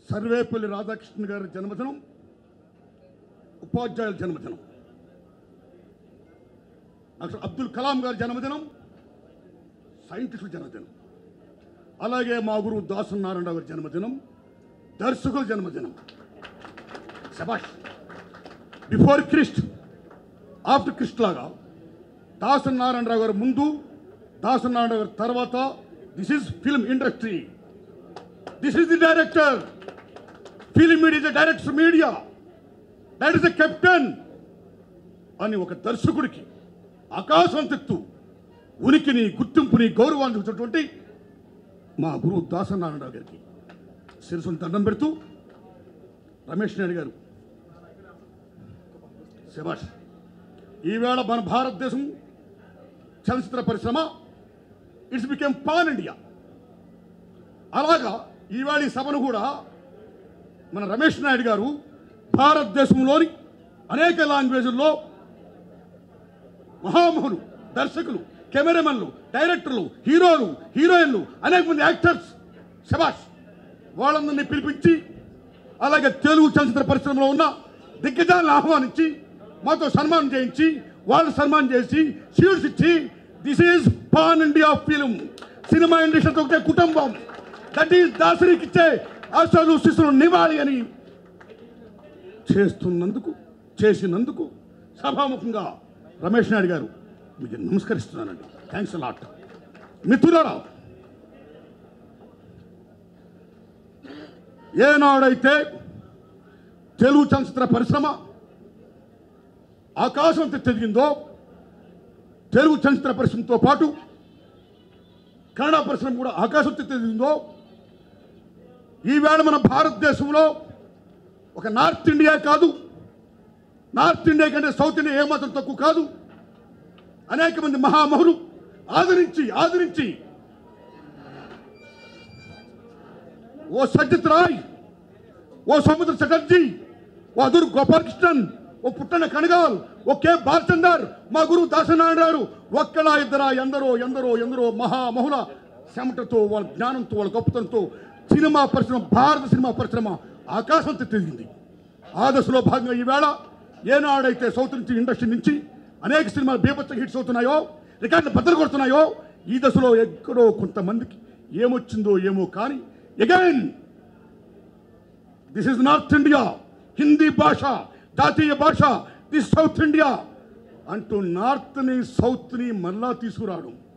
సర్వేపల్లి రాధాకృష్ణ గారి జన్మదినం ఉపాధ్యాయుల జన్మదినం డాక్టర్ అబ్దుల్ కలాం గారి జన్మదినం సైంటిస్టుల జన్మదినం అలాగే మా గురువు దాసు నారాయణ గారి జన్మదినం దర్శకుల జన్మదినం శబాష్ బిఫోర్ క్రిస్ట్ ఆఫ్టర్ క్రిస్ట్ లాగా దాసు నారాయణరావు గారు ముందు దాసు నారాయణ గారి తర్వాత this is film industry this is the director film media the director media that is the captain అని ఒక దర్శకుడికి ఆకాశం తెత్తు ఉనికిని గుర్తింపుని గౌరవాన్ని చూసినటువంటి మా గురువు దాసనారాయణరావు గారికి శిరసును దండం పెడుతూ రమేష్ నాయుడు గారు శభాష్ ఈవేళ మన భారతదేశం చలచిత్ర పరిశ్రమ ఇట్స్ బికేమ్ పాన్ ఇండియా అలాగా ఈవేళ ఈ సభను కూడా మన రమేష్ నాయుడు గారు భారతదేశంలోని అనేక లాంగ్వేజ్ల్లో మహామహులు దర్శకులు కెమెరామెన్లు డైరెక్టర్లు హీరోలు హీరోయిన్లు అనేక మంది యాక్టర్స్ శబాష్ వాళ్ళందరినీ పిలిపించి అలాగే తెలుగు చలచిత్ర పరిశ్రమలో ఉన్న దిగ్గజాలను ఆహ్వానించి మాతో సన్మానం చేయించి వాళ్ళు సన్మానం చేసి షీల్డ్స్ ఇచ్చి this is pan India film cinema ఇండస్ట్రీతో ఒకటే కుటుంబం దట్ ఈస్ దాసరికి ఇచ్చే ఆశలు శిశులు నివాళి అని చేస్తున్నందుకు చేసినందుకు సభాముఖంగా రమేష్ నాయుడు గారు మీకు నమస్కరిస్తున్నానండి థ్యాంక్స్ లాట్ మిత్రులారా ఏనాడైతే తెలుగు చలచిత్ర పరిశ్రమ ఆకాశం తెదిగిందో తెలుగు చలచిత్ర పరిశ్రమతో పాటు కన్నడ పరిశ్రమ కూడా ఆకాశం తెదిగిందో ఈవేళ మన భారతదేశంలో ఒక నార్త్ ఇండియా కాదు నార్త్ ఇండియా కంటే సౌత్ ఇండియా ఏమాత్రం తక్కువ కాదు అనేక మంది మహామహులు ఆదరించి ఆదరించి ఓ సజ్జిత్ రాయ్ ఓ సముద్ర చటర్జీ ఓ అదురు గోపాలకృష్ణన్ ఓ పుట్టన కనగాల్ ఓ కె బాలచందర్ మా గురువు దాసనారాయణ ఒక్కల ఇద్దరా ఎందరో ఎందరో ఎందరో మహామహుల చెమటతో వాళ్ళ జ్ఞానంతో వాళ్ళ గొప్పతనంతో సినిమా పరిశ్రమ భారత సినిమా పరిశ్రమ ఆకాశం తిరిగింది ఆ దశలో భాగంగా ఈవేళ ఏనాడైతే సౌత్ నుంచి ఇండస్ట్రీ నుంచి అనేక సినిమాలు బీభత్స హిట్స్ అవుతున్నాయో రికార్డులు బద్దలు కొడుతున్నాయో ఈ దశలో ఎక్కడో కొంతమందికి ఏమొచ్చిందో ఏమో కానీ again this is North India Hindi భాష జాతీయ భాష దిస్ సౌత్ ఇండియా అంటూ నార్త్ని సౌత్ని మరలా తీసుకురావడం